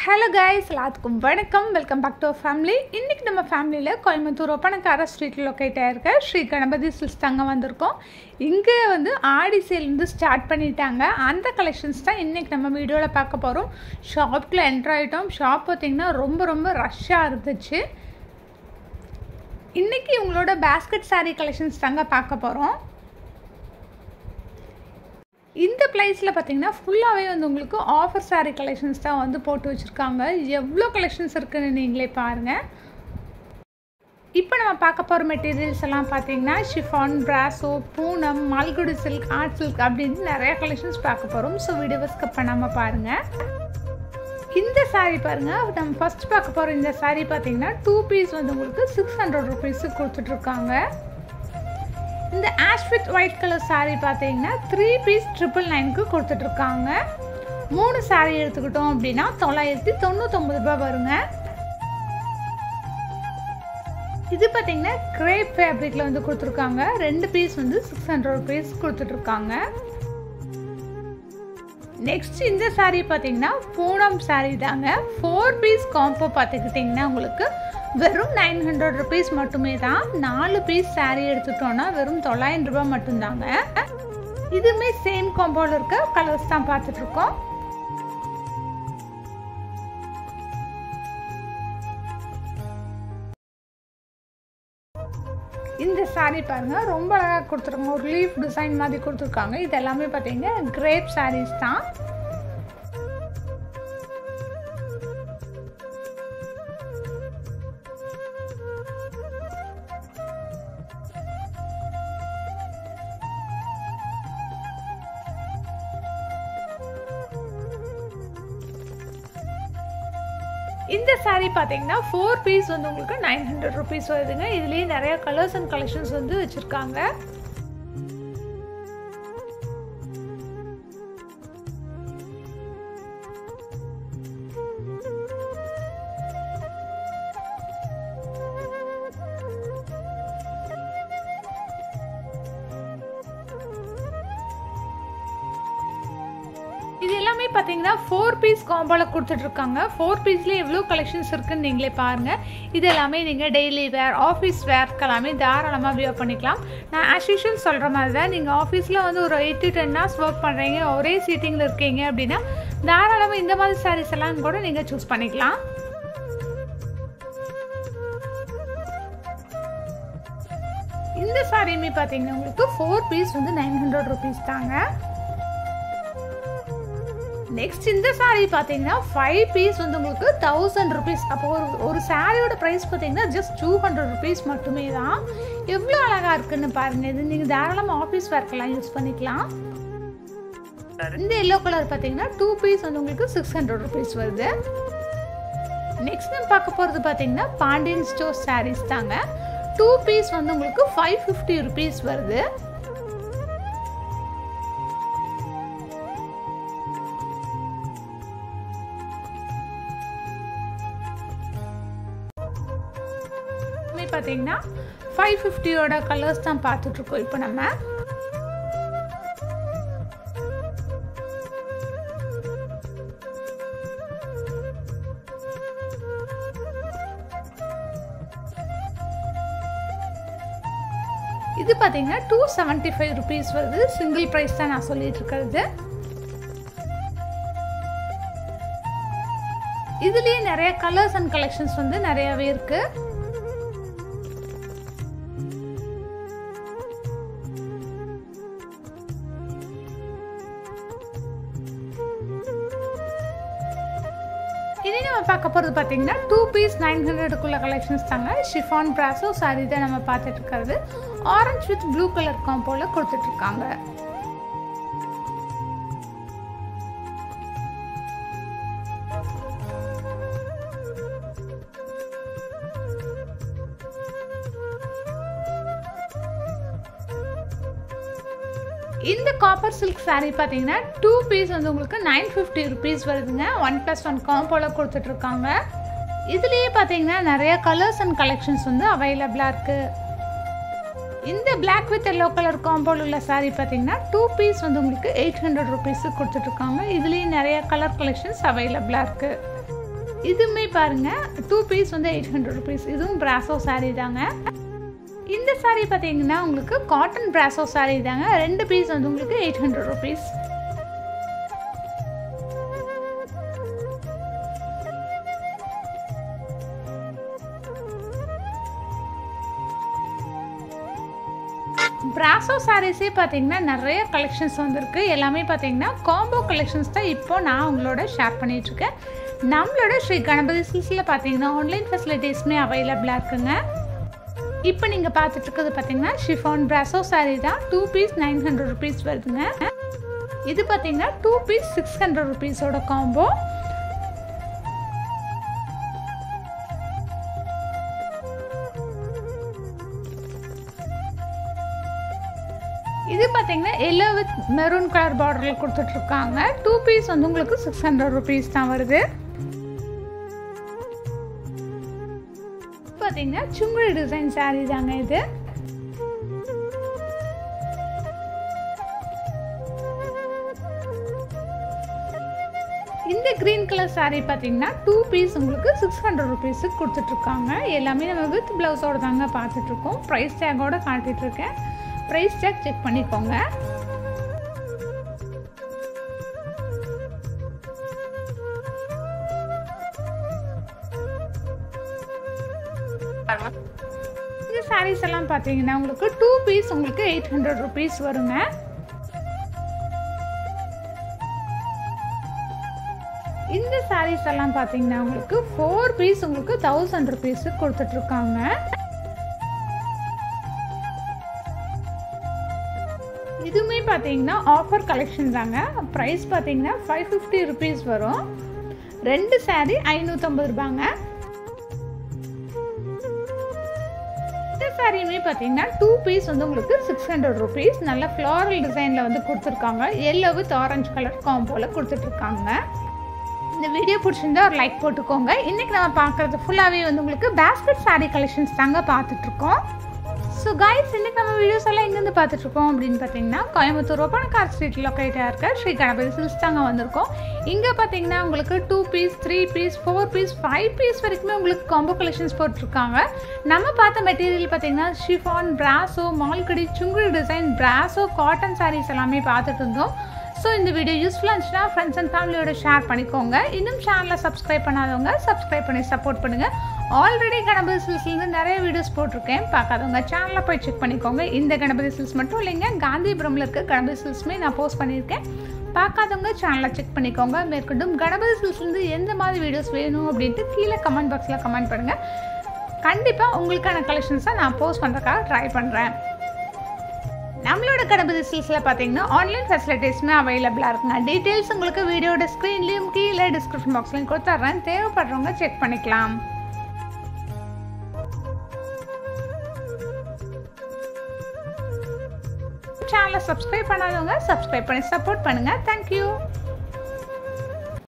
hello guys எல்லாத்துக்கும் வணக்கம் welcome back to family இன்றைக்கி நம்ம ஃபேமிலியில் கோயம்புத்தூர் ஒப்பனக்கார ஸ்ட்ரீட்டில் லொக்கேட் ஆகிருக்க ஸ்ரீ கணபதி சில்ஸ் தாங்க வந்திருக்கோம் இங்கே வந்து ஆடி சேல் வந்து ஸ்டார்ட் பண்ணிட்டாங்க அந்த கலெக்ஷன்ஸ் தான் இன்றைக்கி நம்ம வீடியோவில் பார்க்க போகிறோம் ஷாப்குள்ளே என்ட்ரு ஆகிட்டோம் ஷாப் பார்த்திங்கன்னா ரொம்ப ரொம்ப ரஷ்ஷாக இருந்துச்சு இன்றைக்கி உங்களோட பேஸ்கெட் saree கலெக்ஷன்ஸ் தாங்க பார்க்க போகிறோம் இந்த ப்ளைஸில் பார்த்தீங்கன்னா ஃபுல்லாகவே வந்து உங்களுக்கு ஆஃபர் saree கலெக்ஷன்ஸ் தான் வந்து போட்டு வச்சுருக்காங்க எவ்வளோ கலெக்ஷன்ஸ் இருக்குன்னு நீங்களே பாருங்கள் இப்போ நம்ம பார்க்க போகிற மெட்டீரியல்ஸ் எல்லாம் பார்த்தீங்கன்னா chiffon brasso Poonam Malgudi silk art silk அப்படின்னு நிறைய கலெக்ஷன்ஸ் பார்க்க போகிறோம் ஸோ வீடியோவை ஸ்கிப் பண்ணாமல் பாருங்கள் இந்த saree பாருங்கள் நம்ம ஃபஸ்ட் பார்க்க போகிற இந்த saree பார்த்தீங்கன்னா டூ பீஸ் வந்து உங்களுக்கு சிக்ஸ் ஹண்ட்ரட் ருபீஸுக்கு கொடுத்துட்ருக்காங்க இந்த ash with white colour saree பார்த்தீங்கன்னா த்ரீ பீஸ் ட்ரிபிள் நைனுக்கு கொடுத்துட்ருக்காங்க மூணு saree எடுத்துக்கிட்டோம் அப்படின்னா தொள்ளாயிரத்தி தொண்ணூத்தொம்பது ரூபாய் வருங்க இது பார்த்தீங்கன்னா கிரேப் ஃபேப்ரிக்கில் வந்து கொடுத்துருக்காங்க ரெண்டு பீஸ் வந்து சிக்ஸ் ஹண்ட்ரட் ருபீஸ் கொடுத்துட்ருக்காங்க நெக்ஸ்ட் இந்த saree பார்த்தீங்கன்னா பூனம் saree தாங்க ஃபோர் பீஸ் காம்போ பார்த்துக்கிட்டிங்கன்னா உங்களுக்கு வெறும் நைன் ஹண்ட்ரட் ருபீஸ் மட்டுமே தான் நாலு பீஸ் saree எடுத்துட்டோன்னா வெறும் தொள்ளாயிரம் ரூபாய் மட்டும்தாங்க இதுவுமே சேம் காம்போவில் இருக்க கலர்ஸ் தான் பார்த்துட்ருக்கோம் இந்த saree பாருங்க ரொம்ப அழகாக கொடுத்துருக்காங்க ஒரு லீஃப் டிசைன் மாதிரி கொடுத்துருக்காங்க இது எல்லாமே பார்த்தீங்கன்னா கிரேப் sarees தான் இந்த saree பார்த்தீங்கன்னா ஃபோர் பீஸ் வந்து உங்களுக்கு நைன் ஹண்ட்ரட் ருபீஸ் வருதுங்க இதுலேயே நிறைய கலர்ஸ் அண்ட் கலெக்ஷன்ஸ் வந்து வச்சுருக்காங்க இது எல்லாமே பார்த்தீங்கன்னா ஃபோர் பீஸ் காம்போவில் கொடுத்துட்ருக்காங்க ஃபோர் பீஸ்லேயே எவ்வளோ கலெக்ஷன்ஸ் இருக்குன்னு நீங்களே பாருங்கள் இது எல்லாமே நீங்கள் டெய்லி வேர் ஆஃபீஸ் வேர்க்கு எல்லாமே தாராளமாக வியர் பண்ணிக்கலாம் நான் ஆஸ் யூஷுவல் சொல்கிற மாதிரி தான் நீங்கள் ஆஃபீஸில் வந்து ஒரு eight to ten hours work பண்ணுறீங்க ஒரே சீட்டிங்கில் இருக்கீங்க அப்படின்னா தாராளமாக இந்த மாதிரி சாரீஸ் எல்லாம் கூட நீங்கள் சூஸ் பண்ணிக்கலாம் இந்த சாரியுமே பார்த்தீங்கன்னா உங்களுக்கு ஃபோர் பீஸ் வந்து நைன் ஹண்ட்ரட் ருபீஸ் தாங்க நெக்ஸ்ட் இந்த saree பார்த்தீங்கன்னா ஃபைவ் பீஸ் வந்து உங்களுக்கு தௌசண்ட் ருபீஸ் அப்போ ஒரு ஒரு சாரியோட ப்ரைஸ் பார்த்தீங்கன்னா ஜஸ்ட் டூ ஹண்ட்ரட் ருபீஸ் மட்டுமே தான் எவ்வளோ அழகாக இருக்குன்னு பாருங்கள் இது நீங்கள் தாராளமாக ஆஃபீஸ் ஒர்க்கெல்லாம் யூஸ் பண்ணிக்கலாம் இந்த எல்லோ கலர் பார்த்தீங்கன்னா டூ பீஸ் வந்து உங்களுக்கு சிக்ஸ் ஹண்ட்ரட் ருபீஸ் வருது நெக்ஸ்ட் நம்ம பார்க்க போகிறது பார்த்தீங்கன்னா பாண்டியன் ஸ்டோர் சாரீஸ் தாங்க டூ பீஸ் வந்து உங்களுக்கு ஃபைவ் ஃபிஃப்டி ருபீஸ் வருது பார்த்தீங்கன்னா ஃபைவ் ஃபிஃப்டியோட கலர்ஸ் தான் பார்த்துட்ருக்கோம் இப்போ நம்ம இது பார்த்தீங்கன்னா டூ செவன்ட்டி ஃபைவ் ருபீஸ் வருது சிங்கிள் ப்ரைஸ் தான் நான் சொல்லிட்டு இருக்கிறது இதுலேயே நிறைய கலர்ஸ் அண்ட் கலெக்ஷன்ஸ் வந்து நிறையாவே இருக்குது இதே நம்ம பார்க்க போகிறது பார்த்தீங்கன்னா டூ பீஸ் நைன் ஹண்ட்ரடுக்குள்ள கலெக்ஷன்ஸ் தாங்க ஷிஃபான் ப்ராஸோ சாரி தான் நம்ம பார்த்துட்டு இருக்கிறது ஆரஞ்ச் வித் ப்ளூ கலர் காம்போல கொடுத்துட்ருக்காங்க இந்த காப்பர் சில்க் saree பார்த்தீங்கன்னா டூ பீஸ் வந்து உங்களுக்கு நைன் ஃபிஃப்டி ருபீஸ் வருதுங்க ஒன் ப்ளஸ் ஒன் காம்போவில் கொடுத்துட்ருக்காங்க இதுலேயே பார்த்தீங்கன்னா நிறைய கலர்ஸ் அண்ட் கலெக்ஷன்ஸ் வந்து அவைலபிளாக இருக்குது இந்த பிளாக் வித் எல்லோ கலர் காம்போல் உள்ள saree பார்த்தீங்கன்னா டூ பீஸ் வந்து உங்களுக்கு எயிட் ஹண்ட்ரட் ருபீஸுக்கு கொடுத்துட்ருக்காங்க இதுலேயும் நிறைய கலர் கலெக்ஷன்ஸ் அவைலபிளாக இருக்குது இதுவுமே பாருங்கள் டூ பீஸ் வந்து எயிட் ஹண்ட்ரட் ருபீஸ் இதுவும் பிராசோ சாரீ தாங்க இந்த சாரீ பார்த்தீங்கன்னா உங்களுக்கு காட்டன் பிராசோ சாரீ தாங்க ரெண்டு பீஸ் வந்து உங்களுக்கு எயிட் ஹண்ட்ரட் ருபீஸ் பிராசோ சாரீஸே பார்த்தீங்கன்னா நிறைய கலெக்ஷன்ஸ் வந்திருக்கு எல்லாமே பார்த்தீங்கன்னா காம்போ கலெக்ஷன்ஸ் தான் இப்போ நான் உங்களோட ஷேர் பண்ணிகிட்ருக்கேன் நம்மளோட ஸ்ரீ கணபதி சில்ஸில் பார்த்தீங்கன்னா ஆன்லைன் ஃபெசிலிட்டிஸுமே அவைலபிளாக இருக்குங்க இப்போ நீங்கள் பார்த்துட்டு இருக்கிறது பார்த்தீங்கன்னா ஷிஃபான் பிராசோ சாரீ தான் two piece nine hundred rupees வருதுங்க இது பார்த்தீங்கன்னா டூ பீஸ் சிக்ஸ் ஹண்ட்ரட் ருபீஸோட காம்போ இது பார்த்தீங்கன்னா எல்லோ வித் மெரூன் கலர் பார்டரில் கொடுத்துட்ருக்காங்க டூ பீஸ் வந்து உங்களுக்கு சிக்ஸ் ஹண்ட்ரட் ருபீஸ் தான் வருது பார்த்தீங்கன்னா சுங்குடி டிசைன் சாரீ தாங்க இது இந்த க்ரீன் கலர் சாரீ பார்த்தீங்கன்னா டூ பீஸ் உங்களுக்கு சிக்ஸ் ஹண்ட்ரட் ருபீஸுக்கு கொடுத்துட்ருக்காங்க எல்லாமே நம்ம வித் ப்ளவுஸோட தாங்க பார்த்துட்ருக்கோம் ப்ரைஸ் டேக்கோட காட்டிகிட்ருக்கேன் ப்ரைஸ் டேக் செக் பண்ணிக்கோங்க இந்த சாரீஸ் எல்லாம் பார்த்தீங்கன்னா உங்களுக்கு டூ பீஸ் உங்களுக்கு எயிட் ஹண்ட்ரட் ருபீஸ் வருங்க இந்த சாரீஸ் எல்லாம் பார்த்தீங்கன்னா உங்களுக்கு ஃபோர் பீஸ் உங்களுக்கு தௌசண்ட் ருபீஸுக்கு கொடுத்துட்ருக்காங்க இதுவுமே பார்த்தீங்கன்னா ஆஃபர் கலெக்ஷன் தாங்க ப்ரைஸ் பார்த்தீங்கன்னா ஃபைவ் ஃபிஃப்டி ருபீஸ் வரும் ரெண்டு சாரீ ஐநூற்றம்பது ரூபாங்க இந்த சாரியுமே பார்த்தீங்கன்னா டூ பீஸ் வந்து உங்களுக்கு சிக்ஸ் ஹண்ட்ரட் ருபீஸ் நல்ல ஃப்ளாரல் டிசைனில் வந்து கொடுத்துருக்காங்க எல்லோ வித் ஆரஞ்சு கலர் காம்போவில் கொடுத்துட்ருக்காங்க இந்த வீடியோ பிடிச்சிருந்தா ஒரு லைக் போட்டுக்கோங்க இன்றைக்கி நம்ம பார்க்குறது ஃபுல்லாகவே வந்து உங்களுக்கு பேஸ்கெட் சாரீ கலெக்ஷன்ஸ் தாங்க பார்த்துட்ருக்கோம் ஸோ கைஸ் இன்றைக்கி நம்ம வீடியோஸ் எல்லாம் எங்கேருந்து பார்த்துட்ருக்கோம் அப்படின்னு பார்த்தீங்கன்னா கோயம்புத்தூர் ஒப்பனக்கார் ஸ்ட்ரீட் லொக்கேட்டாக இருக்க ஸ்ரீ கணபதி சில்ஸ் தாங்க வந்திருக்கோம் இங்கே பார்த்தீங்கன்னா உங்களுக்கு two piece three piece four piece five piece வரைக்குமே உங்களுக்கு காம்போ கலெக்ஷன்ஸ் போட்டிருக்காங்க நம்ம பார்த்த மெட்டீரியல் பார்த்தீங்கன்னா chiffon brasso Malgudi Sungudi design brasso cotton sarees எல்லாமே பார்த்துட்டு இருந்தோம் ஸோ இந்த வீடியோ யூஸ்ஃபுல்லாக இருந்துச்சுன்னா ஃப்ரெண்ட்ஸ் அண்ட் ஃபேமிலியோட ஷேர் பண்ணிக்கோங்க இன்னும் சேனலை சப்ஸ்கிரைப் பண்ணாதவங்க சப்ஸ்கிரைப் பண்ணி சப்போர்ட் பண்ணுங்கள் ஆல்ரெடி கணபதி சில்ஸ்லேருந்து நிறைய வீடியோஸ் போட்டிருக்கேன் பார்க்காதவங்க சேனலில் போய் செக் பண்ணிக்கோங்க இந்த கணபதி சில்ஸ் மட்டும் இல்லைங்க காந்திபுரமில் இருக்க கணபதி சில்ஸுமே நான் போஸ்ட் பண்ணியிருக்கேன் பார்க்காதவங்க சேனலை செக் பண்ணிக்கோங்க மேற்கொண்டும் கணபதி சில்ஸ்லேருந்து எந்த மாதிரி வீடியோஸ் வேணும் அப்படின்ட்டு கீழே கமெண்ட் பாக்ஸில் கமெண்ட் பண்ணுங்கள் கண்டிப்பாக உங்களுக்கான கலெக்ஷன்ஸை நான் போஸ்ட் பண்ணுறதுக்காக ட்ரை பண்ணுறேன் நம்மளோட கணபதி சில்ஸில் பார்த்தீங்கன்னா ஆன்லைன் ஃபெசிலிட்டிஸுமே அவைலபிளாக இருக்குங்க டீட்டெயில்ஸ் உங்களுக்கு வீடியோட ஸ்க்ரீன்லேயும் கீழே டிஸ்கிரிப்ஷன் பாக்ஸ்லையும் கொடுத்துட்றேன் தேவைப்படுறவங்க செக் பண்ணிக்கலாம் சேனலை சப்ஸ்கிரைப் பண்ணாதவங்க சப்ஸ்கிரைப் பண்ணி சப்போர்ட் பண்ணுங்கள் தேங்க்யூ